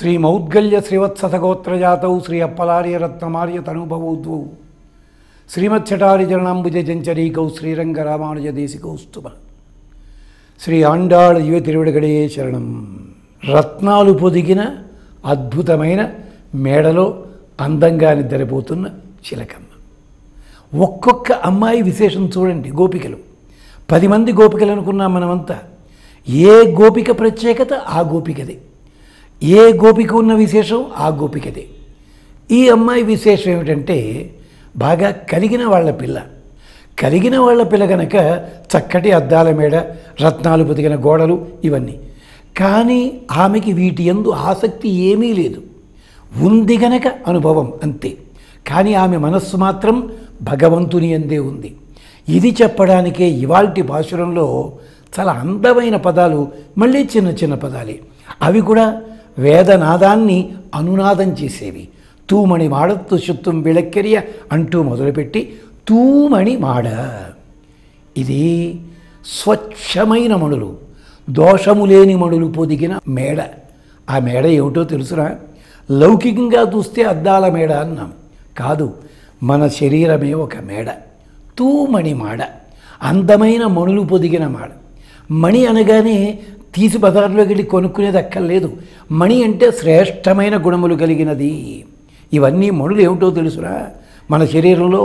శ్రీ మౌద్గల్య శ్రీవత్సగోత్రజాతౌ శ్రీ అప్పలార్య రత్నమార్య తనుభవౌద్వౌ శ్రీమచ్చటారి జరణాంబుజ జంచరీకౌ శ్రీరంగ రామానుజ దేశికౌస్తుమ శ్రీ ఆండాళ్ యువ తిరువిడగడే శరణం రత్నాలు పొదిగిన అద్భుతమైన మేడలో అందంగా నిద్రపోతున్న చిలకమ్మ ఒక్కొక్క అమ్మాయి విశేషం చూడండి గోపికలు పది మంది గోపికలు అనుకున్నాం మనమంతా ఏ గోపిక ప్రత్యేకత ఆ గోపికదే ఏ గోపిక ఉన్న విశేషం ఆ గోపికదే ఈ అమ్మాయి విశేషం ఏమిటంటే బాగా కలిగిన వాళ్ళ పిల్ల కలిగిన వాళ్ళ పిల్ల గనక చక్కటి అద్దాల మేడ రత్నాలు పొదిగిన గోడలు ఇవన్నీ కానీ ఆమెకి వీటి ఎందు ఆసక్తి ఏమీ లేదు ఉంది గనక అనుభవం అంతే కానీ ఆమె మనస్సు మాత్రం భగవంతుని అందే ఉంది ఇది చెప్పడానికే ఇవాల్టి భాషురంలో చాలా అందమైన పదాలు మళ్ళీ చిన్న చిన్న పదాలే అవి కూడా వేదనాదాన్ని అనునాదం చేసేవి తూమణి మాడత్తు శుత్తం విళక్కెరియ అంటూ మొదలుపెట్టి తూమణి మాడ ఇది స్వచ్ఛమైన మణులు దోషము లేని మణులు పొదిగిన మేడ ఆ మేడ ఏమిటో తెలుసురా లౌకికంగా చూస్తే అద్దాల మేడ అన్నాం కాదు మన శరీరమే ఒక మేడ తూమణి మాడ అందమైన మణులు పొదిగిన మాడ మణి అనగానే తీసి బజార్లోకి వెళ్ళి కొనుక్కునేది అక్కర్లేదు మణి అంటే శ్రేష్టమైన గుణములు కలిగినది ఇవన్నీ మణులు ఏమిటో తెలుసురా మన శరీరంలో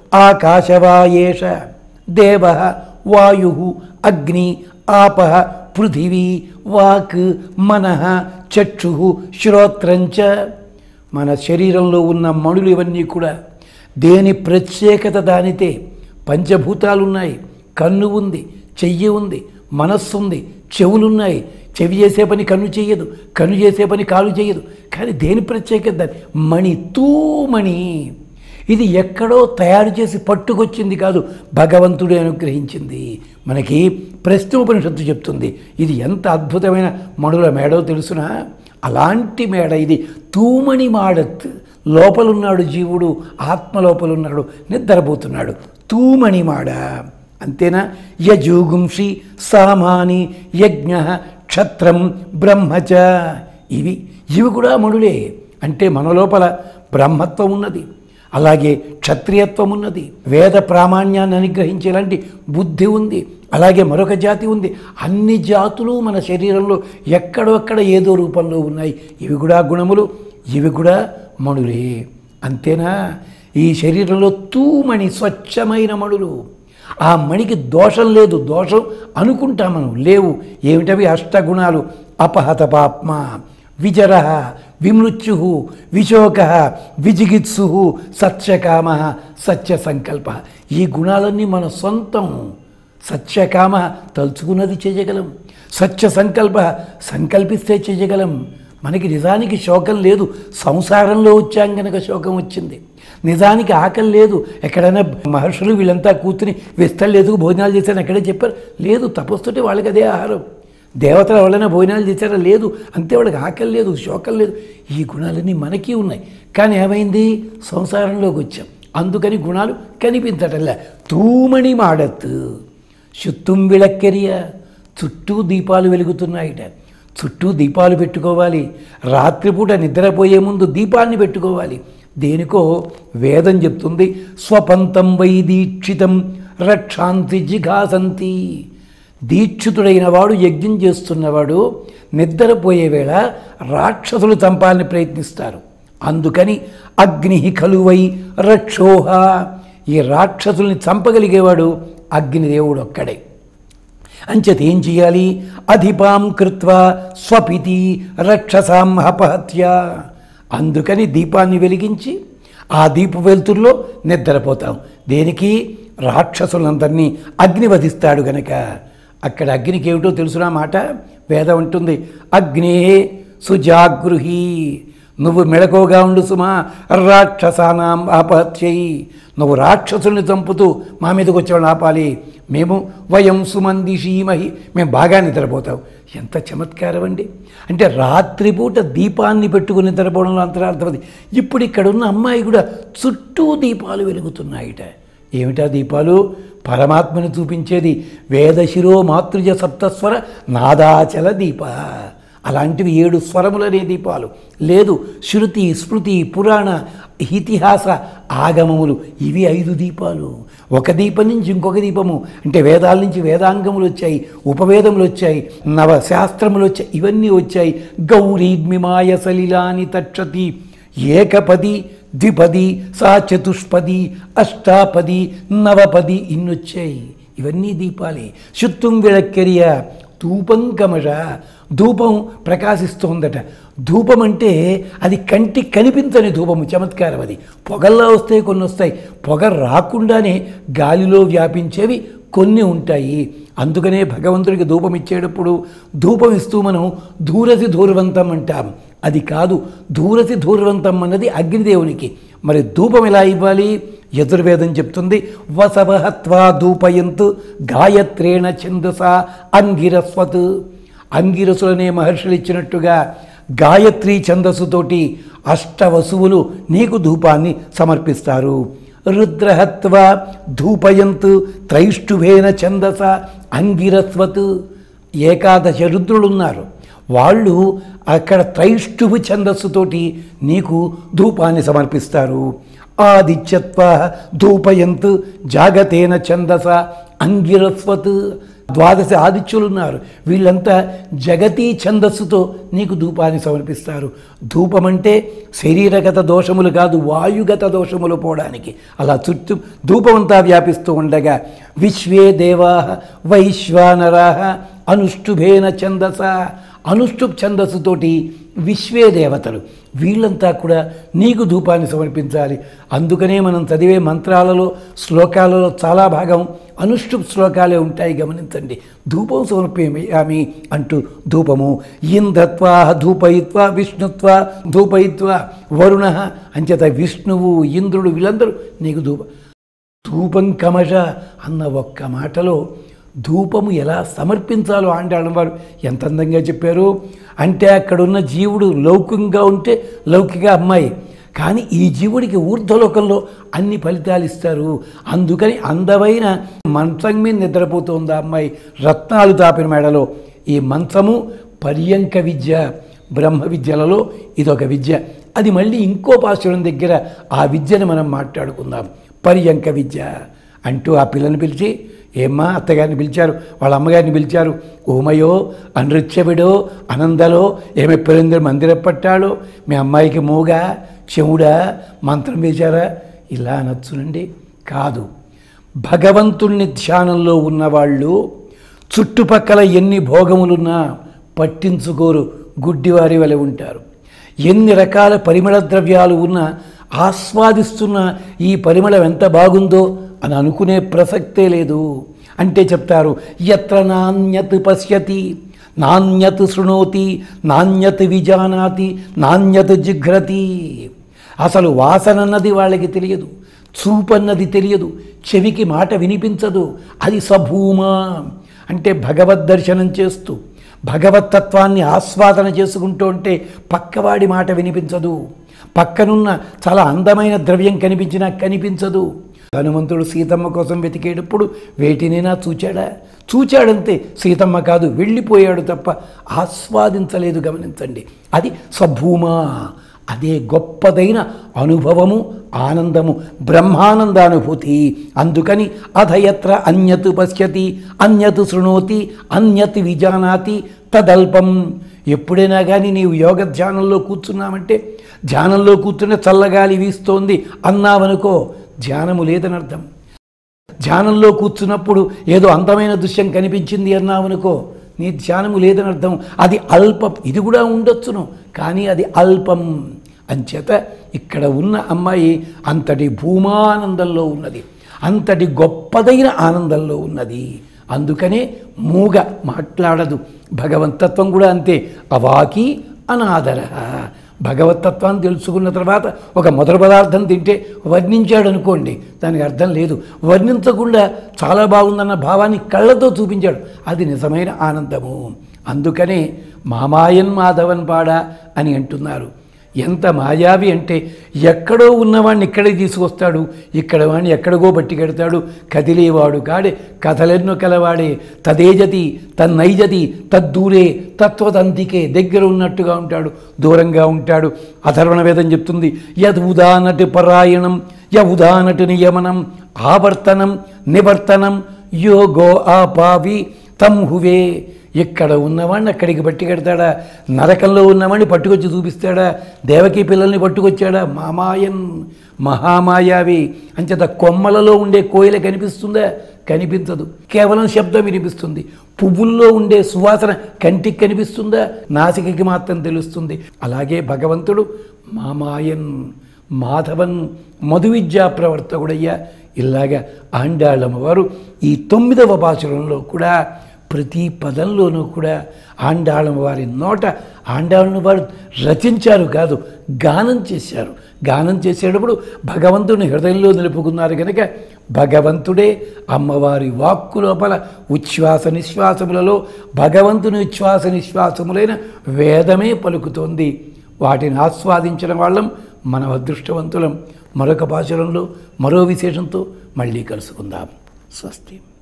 ఆకాశవాయేష దేవ వాయు అగ్ని ఆప పృథివీ వాక్ మనః చక్షు శ్రోత్రంచ మన శరీరంలో ఉన్న మణులు ఇవన్నీ కూడా దేని ప్రత్యేకత దానితే పంచభూతాలు ఉన్నాయి కన్ను ఉంది చెయ్యి ఉంది మనస్సు ఉంది చెవులున్నాయి చెవి చేసే పని కన్ను చెయ్యదు కన్ను చేసే పని కాలు చేయదు కానీ దేని ప్రత్యేకత దాని మణి తూమణి ఇది ఎక్కడో తయారు చేసి పట్టుకొచ్చింది కాదు భగవంతుడే అనుగ్రహించింది మనకి ప్రశ్నోపనిషత్తు చెప్తుంది ఇది ఎంత అద్భుతమైన మణుల మేడో తెలుసునా అలాంటి మేడ ఇది తూమణి మాడత్ లోపలున్నాడు జీవుడు ఆత్మ లోపలున్నాడు నిద్రపోతున్నాడు తూమణి మాడ అంతేనా యజూగుంషి సామాని యజ్ఞ క్షత్రం బ్రహ్మచ ఇవి ఇవి కూడా మణులే అంటే మన లోపల బ్రహ్మత్వం ఉన్నది అలాగే క్షత్రియత్వం ఉన్నది వేద ప్రామాణ్యాన్ని అనుగ్రహించేలాంటి బుద్ధి ఉంది అలాగే మరొక జాతి ఉంది అన్ని జాతులు మన శరీరంలో ఎక్కడొక్కడ ఏదో రూపంలో ఉన్నాయి ఇవి కూడా గుణములు ఇవి కూడా మణులే అంతేనా ఈ శరీరంలో తూమణి స్వచ్ఛమైన మణులు ఆ మణికి దోషం లేదు దోషం అనుకుంటాం మనం లేవు ఏమిటవి అష్టగుణాలు అపహత పాప్మ విజర విమృత్యు విశోక విజిగిత్సు సత్యకామ సత్య సంకల్ప ఈ గుణాలన్నీ మన సొంతం సత్యకామ తలుచుకున్నది చేయగలం సత్య సంకల్ప సంకల్పిస్తే చేయగలం మనకి నిజానికి శోకం లేదు సంసారంలో వచ్చాం కనుక శోకం వచ్చింది నిజానికి ఆకలి లేదు ఎక్కడైనా మహర్షులు వీళ్ళంతా కూర్చుని విస్తలేదు భోజనాలు చేశారని ఎక్కడే చెప్పారు లేదు తపస్సుటే వాళ్ళకి అదే ఆహారం దేవతల వల్లనే భోజనాలు చేశారా లేదు అంతే వాళ్ళకి ఆకలి లేదు శోకం లేదు ఈ గుణాలన్నీ మనకి ఉన్నాయి కానీ ఏమైంది సంసారంలోకి వచ్చాం అందుకని గుణాలు కనిపించటంలే తూమణి మాడత్ చుత్తుం విళక్కెరియ చుట్టూ దీపాలు వెలుగుతున్నాయిట చుట్టూ దీపాలు పెట్టుకోవాలి రాత్రిపూట నిద్రపోయే ముందు దీపాన్ని పెట్టుకోవాలి దేనికో వేదం చెప్తుంది స్వపంతం వై దీక్షితం రక్షాంతి జిఘాసంతి దీక్షితుడైన వాడు యజ్ఞం చేస్తున్నవాడు నిద్రపోయే వేళ రాక్షసులు చంపాలని ప్రయత్నిస్తారు అందుకని అగ్ని కలువై రక్షోహ ఈ రాక్షసుల్ని చంపగలిగేవాడు అగ్నిదేవుడు ఒక్కడే అంచేత ఏం చేయాలి అధిపాం కృత్వా స్వపితి రక్షసాం అపహత్య అందుకని దీపాన్ని వెలిగించి ఆ దీపు వెలుతుల్లో నిద్రపోతాం దేనికి రాక్షసులందరినీ అగ్ని వధిస్తాడు గనక అక్కడ అగ్నికి ఏమిటో తెలుసునా మాట వేదం ఉంటుంది అగ్నే సుజాగృహి నువ్వు మెళకోగా ఉండు సుమా రాక్షసానాం ఆపహత్యయి నువ్వు రాక్షసుల్ని చంపుతూ మా మీదకి వచ్చేవాళ్ళని ఆపాలి మేము వయం సుమందిషీమహి మేము బాగా నిద్రపోతాం ఎంత చమత్కారం అండి అంటే రాత్రిపూట దీపాన్ని పెట్టుకుని నిద్రపోవడంలో అంతరార్థమది ఇప్పుడు ఇక్కడున్న అమ్మాయి కూడా చుట్టూ దీపాలు వెలుగుతున్నాయిట ఏమిటా దీపాలు పరమాత్మను చూపించేది వేదశిరో మాతృజ సప్తస్వర నాదాచల దీప అలాంటివి ఏడు స్వరములనే దీపాలు లేదు శృతి స్మృతి పురాణ ఇతిహాస ఆగమములు ఇవి ఐదు దీపాలు ఒక దీపం నుంచి ఇంకొక దీపము అంటే వేదాల నుంచి వేదాంగములు వచ్చాయి ఉపవేదములు వచ్చాయి నవ శాస్త్రములు వచ్చాయి ఇవన్నీ వచ్చాయి గౌరీద్మిమాయ సలిలాని తక్షతి ఏకపది ద్విపది సా చతుష్పది అష్టాపది నవపది ఇన్నొచ్చాయి ఇవన్నీ దీపాలే శుత్తుం విళక్కెరియ ధూపం కమష ధూపం ప్రకాశిస్తోందట ధూపం అంటే అది కంటికి కనిపించని ధూపము చమత్కారం అది పొగల్లా వస్తాయి కొన్ని వస్తాయి పొగ రాకుండానే గాలిలో వ్యాపించేవి కొన్ని ఉంటాయి అందుకనే భగవంతుడికి ధూపం ఇచ్చేటప్పుడు ధూపం ఇస్తూ మనం ధూరసి ధూర్వంతం అంటాం అది కాదు ధూరసి ధూర్వంతం అన్నది అగ్నిదేవునికి మరి ధూపం ఎలా ఇవ్వాలి యజుర్వేదం చెప్తుంది వసవహత్వా ధూపయంతు గాయత్రేణ ఛందస అంగిరస్వత్ అంగిరసులనే మహర్షులు ఇచ్చినట్టుగా గాయత్రి ఛందస్సుతోటి అష్టవసువులు నీకు ధూపాన్ని సమర్పిస్తారు రుద్రహత్వ ధూపయంతు త్రైష్టుభేన ఛందస అంగిరస్వత్ ఏకాదశ రుద్రులున్నారు వాళ్ళు అక్కడ త్రైష్టుభు ఛందస్సుతోటి నీకు ధూపాన్ని సమర్పిస్తారు ఆదిత్యత్వ ధూపయంత్ జాగతేన ఛందస అంగిరస్వత్ ద్వాదశ ఆదిత్యులు ఉన్నారు వీళ్ళంతా జగతీ ఛందస్సుతో నీకు ధూపాన్ని సమర్పిస్తారు ధూపం అంటే శరీరగత దోషములు కాదు వాయుగత దోషములు పోవడానికి అలా చుట్టూ ధూపమంతా వ్యాపిస్తూ ఉండగా విశ్వే దేవా వైశ్వానరా అనుష్ఠుభేన ఛందస అనుష్ఠుప్ ఛందస్సుతోటి విశ్వే దేవతలు వీళ్ళంతా కూడా నీకు ధూపాన్ని సమర్పించాలి అందుకనే మనం చదివే మంత్రాలలో శ్లోకాలలో చాలా భాగం అనుష్ఠుప్ శ్లోకాలే ఉంటాయి గమనించండి ధూపం సమర్పయామి అంటూ ధూపము ఇంద్రత్వ ధూపయిత్వ విష్ణుత్వ ధూపయిత్వ వరుణ అంచేత విష్ణువు ఇంద్రుడు వీళ్ళందరూ నీకు ధూప ధూపం కమష అన్న ఒక్క మాటలో ధూపము ఎలా సమర్పించాలో ఆండాళ్ళ వారు ఎంత అందంగా చెప్పారు అంటే అక్కడున్న జీవుడు లౌకికంగా ఉంటే లౌకిక అమ్మాయి కానీ ఈ జీవుడికి ఊర్ధ్వలోకంలో అన్ని ఫలితాలు ఇస్తారు అందుకని అందమైన మంచం మీద నిద్రపోతుంది ఆ అమ్మాయి రత్నాలు తాపిన మేడలో ఈ మంచము పర్యంక విద్య బ్రహ్మ విద్యలలో ఇదొక విద్య అది మళ్ళీ ఇంకో పాశ్వరం దగ్గర ఆ విద్యను మనం మాట్లాడుకుందాం పర్యంక విద్య అంటూ ఆ పిల్లని పిలిచి ఏమ్మా అత్తగారిని పిలిచారు వాళ్ళ అమ్మగారిని పిలిచారు ఓమయో అనృత్యవిడో అనందలో ఏమి పిల్లలందరూ మందిరం పట్టాడో మీ అమ్మాయికి మూగా చెవుడా మంత్రం వేశారా ఇలా అనొచ్చునండి కాదు భగవంతుణ్ణి ధ్యానంలో ఉన్నవాళ్ళు చుట్టుపక్కల ఎన్ని భోగములున్నా పట్టించుకోరు గుడ్డివారి వలె ఉంటారు ఎన్ని రకాల పరిమళ ద్రవ్యాలు ఉన్నా ఆస్వాదిస్తున్న ఈ పరిమళం ఎంత బాగుందో అని అనుకునే ప్రసక్తే లేదు అంటే చెప్తారు ఎత్ర నాణ్యత్ పశ్యతి నాణ్యత్ శృణోతి నాణ్యత్ విజానాతి నాణ్యత్ జిఘ్రతి అసలు వాసన అన్నది వాళ్ళకి తెలియదు చూపన్నది తెలియదు చెవికి మాట వినిపించదు అది సభూమా అంటే భగవద్ దర్శనం చేస్తూ భగవతత్వాన్ని ఆస్వాదన చేసుకుంటూ ఉంటే పక్కవాడి మాట వినిపించదు పక్కనున్న చాలా అందమైన ద్రవ్యం కనిపించినా కనిపించదు హనుమంతుడు సీతమ్మ కోసం వెతికేటప్పుడు వేటినైనా చూచాడా చూచాడంతే సీతమ్మ కాదు వెళ్ళిపోయాడు తప్ప ఆస్వాదించలేదు గమనించండి అది సభూమా అదే గొప్పదైన అనుభవము ఆనందము బ్రహ్మానందానుభూతి అందుకని అధయత్ర అన్యత్ పశ్యతి అన్యత్ శృణోతి అన్యత్ విజానాతి తదల్పం ఎప్పుడైనా కానీ నీవు యోగ ధ్యానంలో కూర్చున్నామంటే ధ్యానంలో కూర్చునే చల్లగాలి వీస్తోంది అన్నావనుకో ధ్యానము లేదని అర్థం ధ్యానంలో కూర్చున్నప్పుడు ఏదో అందమైన దృశ్యం కనిపించింది అన్నావనుకో నీ ధ్యానము లేదని అర్థం అది అల్పం ఇది కూడా ఉండొచ్చును కానీ అది అల్పం అంచేత ఇక్కడ ఉన్న అమ్మాయి అంతటి భూమానందంలో ఉన్నది అంతటి గొప్పదైన ఆనందంలో ఉన్నది అందుకనే మూగ మాట్లాడదు భగవంతత్వం కూడా అంతే అవాకి అనాదర భగవతత్వాన్ని తెలుసుకున్న తర్వాత ఒక మొదటి పదార్థం తింటే వర్ణించాడు అనుకోండి దానికి అర్థం లేదు వర్ణించకుండా చాలా బాగుందన్న భావాన్ని కళ్ళతో చూపించాడు అది నిజమైన ఆనందము అందుకనే మామాయన్ మాధవన్ పాడ అని అంటున్నారు ఎంత మాయావి అంటే ఎక్కడో ఉన్నవాడిని ఇక్కడే తీసుకొస్తాడు ఇక్కడ వాడిని ఎక్కడికో బట్టికెడతాడు కదిలేవాడు కాడే కథలెన్నో కలవాడే తదేజతి తన్నైజతి తద్దూరే తత్వదంతికే దగ్గర ఉన్నట్టుగా ఉంటాడు దూరంగా ఉంటాడు అథర్వణ వేదం చెప్తుంది యద్ ఉదానటి పరాయణం య ఉదానటి నియమనం ఆవర్తనం నివర్తనం యోగో ఆపావి తం హువే ఇక్కడ ఉన్నవాడిని అక్కడికి పట్టుకెడతాడా నరకంలో ఉన్నవాడిని పట్టుకొచ్చి చూపిస్తాడా దేవకి పిల్లల్ని పట్టుకొచ్చాడా మామాయన్ మహామాయావి అంచేత కొమ్మలలో ఉండే కోయిల కనిపిస్తుందా కనిపించదు కేవలం శబ్దం వినిపిస్తుంది పువ్వుల్లో ఉండే సువాసన కంటికి కనిపిస్తుందా నాసికకి మాత్రం తెలుస్తుంది అలాగే భగవంతుడు మామాయన్ మాధవన్ మధు విద్యా ప్రవర్తకుడయ్యా ఇలాగా ఆండాళ్ళమ్మ వారు ఈ తొమ్మిదవ పాసురంలో కూడా ప్రతి పదంలోనూ కూడా ఆండాళం వారి నోట ఆండాళ్ళను వారు రచించారు కాదు గానం చేశారు గానం చేసేటప్పుడు భగవంతుని హృదయంలో నిలుపుకున్నారు కనుక భగవంతుడే అమ్మవారి వాక్కు లోపల ఉచ్ఛ్వాస నిశ్వాసములలో భగవంతుని ఉచ్ఛ్వాస నిశ్వాసములైన వేదమే పలుకుతోంది వాటిని ఆస్వాదించిన వాళ్ళం మన అదృష్టవంతులం మరొక భాషలంలో మరో విశేషంతో మళ్ళీ కలుసుకుందాం స్వస్తి